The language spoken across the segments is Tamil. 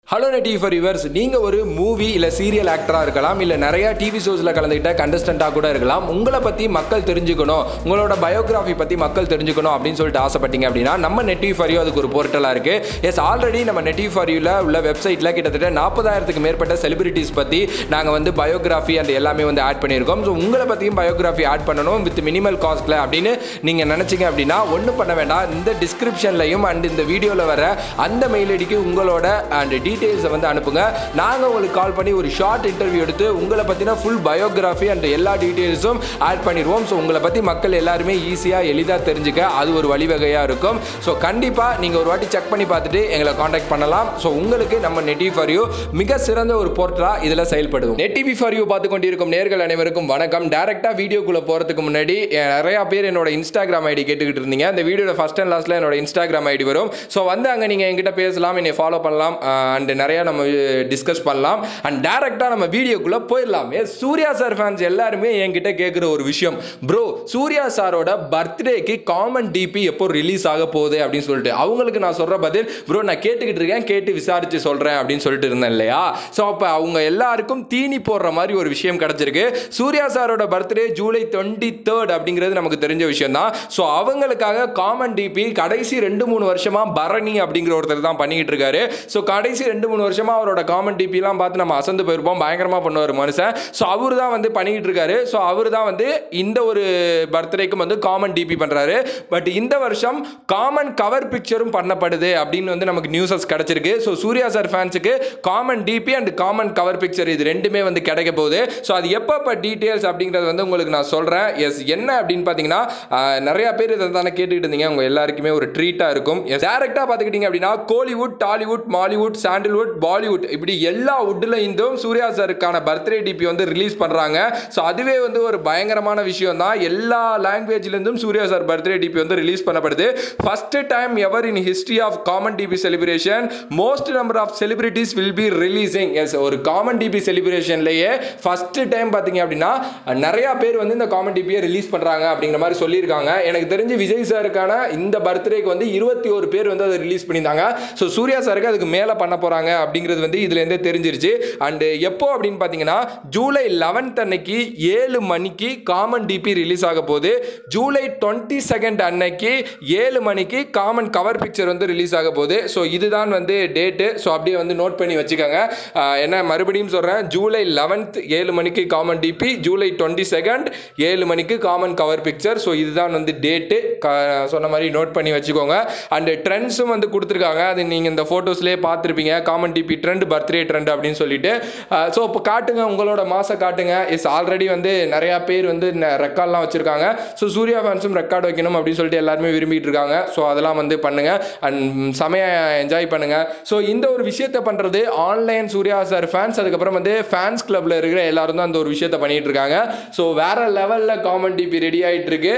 ஹலோ நெட்டி ஃபார் யூவர்ஸ் நீங்கள் ஒரு மூவி இல்லை சீரியல் ஆக்டராக இருக்கலாம் இல்லை நிறையா டிவி ஷோஸில் கலந்துக்கிட்ட கண்டஸ்டண்ட்டாக கூட இருக்கலாம் உங்களை பற்றி மக்கள் தெரிஞ்சுக்கணும் உங்களோட பயோகிராஃபி பற்றி மக்கள் தெரிஞ்சுக்கணும் அப்படின்னு சொல்லிட்டு ஆசைப்பட்டீங்க அப்படின்னா நம்ம நெட்டி ஃபார் யூ அதுக்கு ஒரு போர்ட்டலாக இருக்குது எஸ் ஆல்ரெடி நம்ம நெட்டி ஃபார் யூவில் உள்ள வெப்சைட்டில் கிட்டத்தட்ட நாற்பதாயிரத்துக்கு மேற்பட்ட செலிபிரிட்டிஸ் பற்றி நாங்கள் வந்து பயோகிராஃபி அண்ட் எல்லாமே வந்து ஆட் பண்ணியிருக்கோம் ஸோ உங்களை பற்றியும் பயோகிராஃபி ஆட் பண்ணணும் வித் மினிமல் காஸ்ட்டில் அப்படின்னு நீங்கள் நினச்சிங்க அப்படின்னா ஒன்றும் பண்ண வேண்டாம் இந்த டிஸ்கிரிப்ஷன்லையும் அண்ட் இந்த வீடியோவில் வர அந்த மெயில் ஐடிக்கு உங்களோட அண்ட் டீட்டெயில்ஸை வந்து அனுப்புங்க நாங்கள் உங்களுக்கு கால் பண்ணி ஒரு ஷார்ட் இன்டர்வியூ எடுத்து உங்களை பற்றின ஃபுல் பயோகிராஃபி அண்ட் எல்லா டீட்டெயில்ஸும் ஆட் பண்ணிடுவோம் ஸோ உங்களை பற்றி மக்கள் எல்லாருமே ஈஸியாக எளிதாக தெரிஞ்சுக்க அது ஒரு வழிவகையாக இருக்கும் ஸோ கண்டிப்பாக நீங்கள் ஒரு வாட்டி செக் பண்ணி பார்த்துட்டு எங்களை காண்டாக்ட் பண்ணலாம் ஸோ உங்களுக்கு நம்ம நெட்டி ஃபார் யூ மிக சிறந்த ஒரு போர்ட்டலாக இதில் செயல்படுவோம் நெட்டிவி ஃபார் யூ பார்த்து கொண்டிருக்கும் நேர்கள் அனைவருக்கும் வணக்கம் டேரெக்டாக வீடியோக்குள்ளே போகிறதுக்கு முன்னாடி அஹ், நிறையா பேர் என்னோட இன்ஸ்டாகிராம் ஐடி கேட்டுக்கிட்டு இருந்தீங்க அந்த வீடியோட ஃபஸ்ட் அண்ட் லாஸ்ட்டில் என்னோட இன்ஸ்டாகிராம் ஐடி வரும் ஸோ வந்து அங்கே நீங்கள் என்கிட்ட பேசலாம் என்னை ஃபாலோ பண்ணலாம் அண்ட் நிறையா நம்ம டிஸ்கஸ் பண்ணலாம் அண்ட் டேரெக்டாக நம்ம வீடியோக்குள்ளே போயிடலாம் ஏ சூர்யா சார் ஃபேன்ஸ் எல்லாருமே என்கிட்ட கேட்குற ஒரு விஷயம் ப்ரோ சூர்யா சாரோட பர்த்டேக்கு காமன் டிபி எப்போ ரிலீஸ் ஆக போகுது அப்படின்னு சொல்லிட்டு அவங்களுக்கு நான் சொல்கிற பதில் ப்ரோ நான் கேட்டுக்கிட்டு இருக்கேன் கேட்டு விசாரித்து சொல்கிறேன் அப்படின்னு சொல்லிட்டு இருந்தேன் இல்லையா ஸோ அப்போ அவங்க எல்லாருக்கும் தீனி போடுற மாதிரி ஒரு விஷயம் கிடச்சிருக்கு சூர்யா சாரோட பர்த்டே ஜூலை டுவெண்ட்டி தேர்ட் அப்படிங்கிறது நமக்கு தெரிஞ்ச விஷயம் தான் ஸோ அவங்களுக்காக காமன் டிபி கடைசி ரெண்டு மூணு வருஷமா பரணி அப்படிங்கிற ஒருத்தர் தான் பண்ணிக்கிட்டு இருக்காரு ஸோ கடைசி ரெண்டு மூணு வருஷமா அவரோட காமன் டிபிலாம் பார்த்து நம்ம அசந்து போயிருப்போம் பயங்கரமாக பண்ணுவார் மனுஷன் ஸோ அவர் தான் வந்து பண்ணிக்கிட்டு இருக்காரு ஸோ அவர் தான் வந்து இந்த ஒரு பர்த்டேக்கும் வந்து காமன் டிபி பண்ணுறாரு பட் இந்த வருஷம் காமன் கவர் பிக்சரும் பண்ணப்படுது அப்படின்னு வந்து நமக்கு நியூஸஸ் கிடச்சிருக்கு ஸோ சூர்யா சார் ஃபேன்ஸுக்கு common DP and common cover picture இது ரெண்டுமே வந்து கிடைக்க போகுது ஸோ அது எப்போ டீட்டெயில்ஸ் அப்படிங்கிறது வந்து உங்களுக்கு நான் சொல்கிறேன் எஸ் என்ன அப்படின்னு பார்த்தீங்கன்னா ஆஹ், நிறைய பேர் இதை தானே கேட்டுக்கிட்டு இருந்தீங்க உங்க எல்லாருக்குமே ஒரு ட்ரீட்டாக இருக்கும் எஸ் டேரெக்டாக பார்த்துக்கிட்டீங்க அப்படின்னா கோலிவுட் டாலிவுட் மாலிவுட் சாண்டில்வுட் பாலிவுட் இப்படி எல்லா வுட்டில் இருந்தும் சூர்யா சாருக்கான பர்த்டே டிபி வந்து ரிலீஸ் பண்ணுறாங்க ஸோ அதுவே வந்து ஒரு பயங்கரமான விஷயம் தான் எல்லா லாங்குவேஜ்லேருந்தும் சூர்யா சார் பர்த்டே டிபி வந்து ரிலீஸ் பண்ணப்படுது first time ever in history of common DP celebration most number of celebrities will be releasing yes ஒரு காமன் டிபி செலிப்ரேஷன்லேயே ஃபர்ஸ்ட் டைம் பார்த்தீங்க அப்படின்னா நிறையா பேர் வந்து இந்த காமன் டிபியை ரிலீஸ் பண்ணுறாங்க அப்படிங்கிற மாதிரி சொல்லியிருக்காங்க எனக்கு தெரிஞ்சு விஜய் சாருக்கான இந்த பர்த்டேக்கு வந்து இருபத்தி ஒரு பேர் வந்து அதை ரிலீஸ் பண்ணியிருந்தாங்க ஸோ சூர்யா சாருக்கு அதுக்கு மேலே பண்ண போகிறாங்க அப்படிங்கிறது வந்து இதுலேருந்தே தெரிஞ்சிருச்சு அண்டு எப்போ அப்படின்னு பார்த்தீங்கன்னா ஜூலை லெவன்த் அன்னைக்கு ஏழு மணிக்கு காமன் டிபி ரிலீஸ் ஆக போகுது ஜூலை டுவெண்ட்டி செகண்ட் அன்னைக்கு ஏழு மணிக்கு காமன் கவர் பிக்சர் வந்து ரிலீஸ் ஆக போகுது ஸோ இதுதான் வந்து டேட்டு ஸோ அப்படியே வந்து நோட் பண்ணி வச்சுக்கோங்க ஆஹ் என்ன மறுபடியும் சொல்கிறேன் ஜூலை லெவன்த் ஏழு மணிக்கு common DP July twenty second ஏழு மணிக்கு காமன் கவர் பிக்சர் ஸோ இதுதான் வந்து டேட்டு சொன்ன மாதிரி நோட் பண்ணி வச்சுக்கோங்க அண்ட் ட்ரெண்ட்ஸும் வந்து கொடுத்துருக்காங்க அது நீங்கள் இந்த ஃபோட்டோஸ்லேயே பார்த்துருப்பீங்க common DP trend birthday trend அப்படின்னு சொல்லிட்டு ஸோ இப்போ காட்டுங்க உங்களோட மாதம் காட்டுங்க இஸ் ஆல்ரெடி வந்து நிறையா பேர் வந்து ரெக்கார்ட்லாம் வச்சுருக்காங்க ஸோ சூர்யா ஃபேன்ஸும் ரெக்கார்ட் வைக்கணும் அப்படின்னு சொல்லிட்டு எல்லாருமே விரும்பிட்டு இருக்காங்க ஸோ அதெல்லாம் வந்து பண்ணுங்க அண்ட் செமைய என்ஜாய் பண்ணுங்க ஸோ இந்த ஒரு விஷயத்தை பண்ணுறது ஆன்லைன் சூர்யா சார் ஃபேன்ஸ் அதுக்கப்புறம் வந்து ஃபேன்ஸ் கிளப்ல இருக்கிற எல்லாரும் தான் அந்த ஒரு விஷயத்தை பண்ணிட்டு இருக்காங்க ஸோ வேற லெவலில் காமன் டிபி ரெடி ஆகிட்டு இருக்கு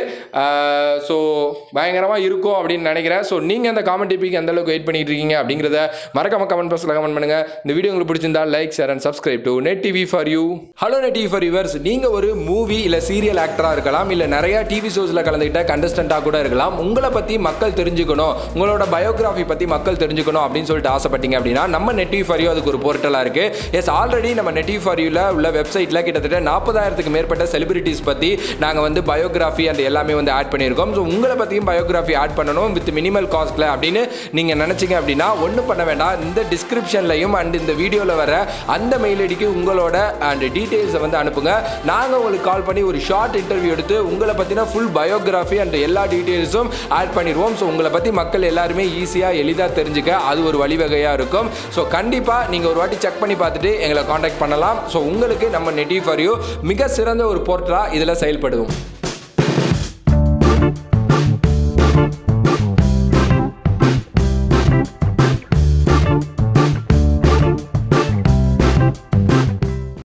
ஸோ பயங்கரமாக இருக்கும் அப்படின்னு நினைக்கிறேன் ஸோ நீங்கள் அந்த காமன் டிபிக்கு எந்த அளவுக்கு வெயிட் பண்ணிட்டு இருக்கீங்க அப்படிங்கிறத மறக்காம கமெண்ட் பாக்ஸில் கமெண்ட் பண்ணுங்க இந்த வீடியோ உங்களுக்கு பிடிச்சிருந்தா like share and subscribe to Net TV for you hello Net TV for yours நீங்கள் ஒரு மூவி இல்லை சீரியல் ஆக்டராக இருக்கலாம் இல்லை நிறையா டிவி ஷோஸில் கலந்துக்கிட்ட கண்டஸ்டண்ட்டாக கூட இருக்கலாம் உங்களை பற்றி மக்கள் தெரிஞ்சுக்கணும் உங்களோட பயோகிராஃபி பற்றி மக்கள் தெரிஞ்சுக்கணும் அப்படின்னு சொல்லிட்டு ஆசைப்பட்டீங்க அப்படின்னா நம்ம நெட் டிவி ஃபார் யூ அதுக்கு ஒரு போர்ட்டலாக இருக்குது எஸ் ஆல்ரெடி நம்ம நெட் டிவி ஃபார் யூவில் உள்ள வெப்சைட்டில் கிட்டத்தட்ட நாற்பதாயிரத்துக்கு மேற்பட்ட செலிபிரிட்டிஸ் பற்றி நாங்கள் வந்து பயோகிராஃபி அண்ட் எல்லாமே வந்து ஆட் பண்ணியிருக்கோம் ஸோ உங்களை பற்றியும் பயோகிராஃபி ஆட் பண்ணணும் வித் மினிமல் காஸ்ட்டில் அப்படின்னு நீங்கள் நினச்சிங்க அப்படின்னா ஒன்றும் பண்ண வேண்டாம் இந்த டிஸ்கிரிப்ஷன்லையும் அண்ட் இந்த வீடியோவில் வர அந்த மெயில் ஐடிக்கு உங்களோட அண்ட் டீட்டெயில்ஸை வந்து அனுப்புங்க நாங்கள் உங்களுக்கு கால் பண்ணி ஒரு ஷார்ட் இன்டர்வியூ எடுத்து உங்களை பற்றின ஃபுல் பயோகிராஃபி அண்ட் எல்லா டீட்டெயில்ஸும் ஆட் பண்ணிடுவோம் ஸோ உங்களை பற்றி மக்கள் எல்லாருமே ஈஸியாக எளிதாக தெரிஞ்சுக்க அது ஒரு வழிவகையாக இருக்கும் ஸோ கண்டிப்பாக நீங்கள் ஒரு வாட்டி செக் பண்ணி பார்த்துட்டு எங்களை காண்டாக்ட் பண்ணலாம் ஸோ உங்களுக்கு நம்ம நெட்டி ஃபார் யூ மிக சிறந்த ஒரு போர்ட்டலாக இதில் செயல்படுவோம்